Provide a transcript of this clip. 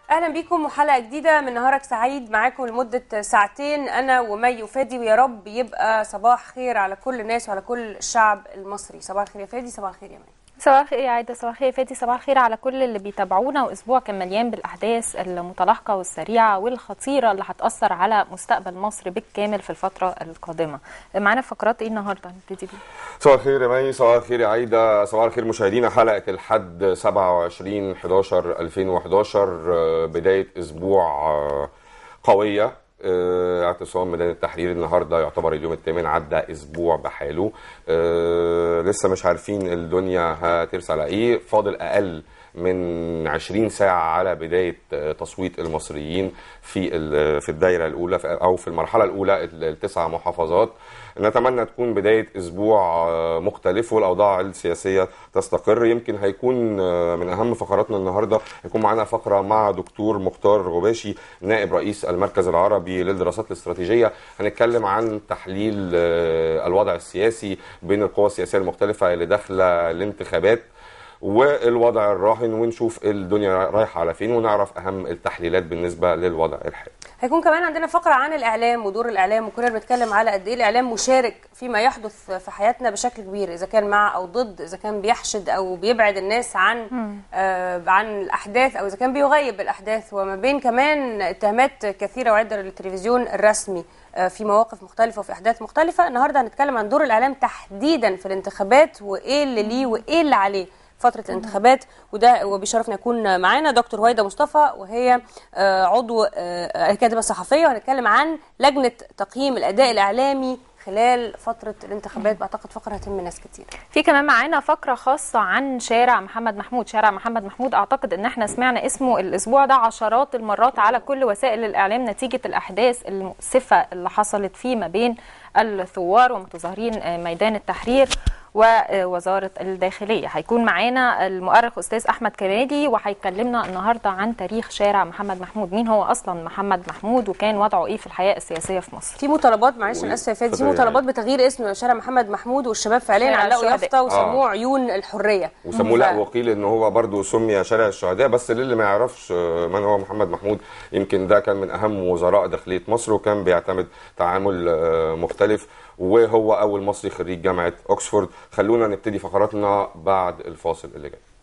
اهلا بيكم وحلقه جديده من نهارك سعيد معاكم لمده ساعتين انا ومي وفادي ويا رب يبقى صباح خير على كل الناس وعلى كل الشعب المصري صباح الخير يا فادي صباح الخير يا مي صباح الخير يا عايده صباح الخير يا فاتي صباح الخير على كل اللي بيتابعونا واسبوع كان مليان بالاحداث المتلاحقه والسريعه والخطيره اللي هتاثر على مستقبل مصر بالكامل في الفتره القادمه معانا فقرات ايه النهارده نبتدي بيه صباح الخير يا مي صباح الخير يا عايده صباح الخير مشاهدينا حلقه الحد 27 11 2011 آه، بدايه اسبوع آه، قويه آه، اعتصام ميدان التحرير النهارده يعتبر اليوم الثامن عدى اسبوع بحاله آه، لسه مش عارفين الدنيا هترسى على ايه فاضل اقل من 20 ساعة على بداية آه، تصويت المصريين في ال- في الدايرة الأولى في- أو في المرحلة الأولى ال- التسع محافظات نتمنى تكون بداية أسبوع آه، مختلف والأوضاع السياسية تستقر يمكن هيكون آه، من أهم فقراتنا النهاردة هيكون معانا فقرة مع دكتور مختار غباشي نائب رئيس المركز العربي للدراسات الاستراتيجية هنتكلم عن تحليل آه، الوضع السياسي بين القوى السياسية المختلفة اللي داخلة الانتخابات والوضع الراهن ونشوف الدنيا رايحه على فين ونعرف اهم التحليلات بالنسبه للوضع الحالي هيكون كمان عندنا فقره عن الاعلام ودور الاعلام وكنا بنتكلم على قد ايه الاعلام مشارك فيما يحدث في حياتنا بشكل كبير اذا كان مع او ضد اذا كان بيحشد او بيبعد الناس عن آه عن الاحداث او اذا كان بيغيب الاحداث وما بين كمان اتهامات كثيره وعده للتلفزيون الرسمي آه، في مواقف مختلفه وفي احداث مختلفه النهارده هنتكلم عن دور الاعلام تحديدا في الانتخابات وايه اللي ليه وايه اللي عليه فترة الانتخابات وده وبيشرفنا يكون معانا دكتور هويدا مصطفى وهي آه، عضو آه، الكاتبة الصحفية وهنتكلم عن لجنة تقييم الأداء الإعلامي خلال فترة الانتخابات بعتقد فقرة هتهم ناس كتير في كمان معانا فقره خاصه عن شارع محمد محمود شارع محمد محمود اعتقد ان احنا سمعنا اسمه الاسبوع ده عشرات المرات على كل وسائل الاعلام نتيجه الاحداث المؤسفه اللي حصلت فيه ما بين الثوار ومتظاهرين آه، ميدان التحرير ووزاره الداخليه هيكون معانا المؤرخ استاذ احمد كمالي وهيكلمنا النهارده عن تاريخ شارع محمد محمود مين هو اصلا محمد محمود وكان وضعه ايه في الحياه السياسيه في مصر في مطالبات معلش انا اسفه يا فادي في اتفضلي يا مطالبات بتغيير اسم شارع محمد محمود والشباب فعليا شارع علقوا الشهداء. يافطه وسموه آه. عيون الحريه وسموه لا ف- وقيل ان هو برضو سمي شارع الشهداء بس للي ما يعرفش آه، من هو محمد محمود يمكن ده كان من اهم وزراء داخليه مصر وكان بيعتمد تعامل آه، مختلف وهو اول مصري خريج جامعه اوكسفورد خلونا نبتدي فقراتنا بعد الفاصل اللي جاي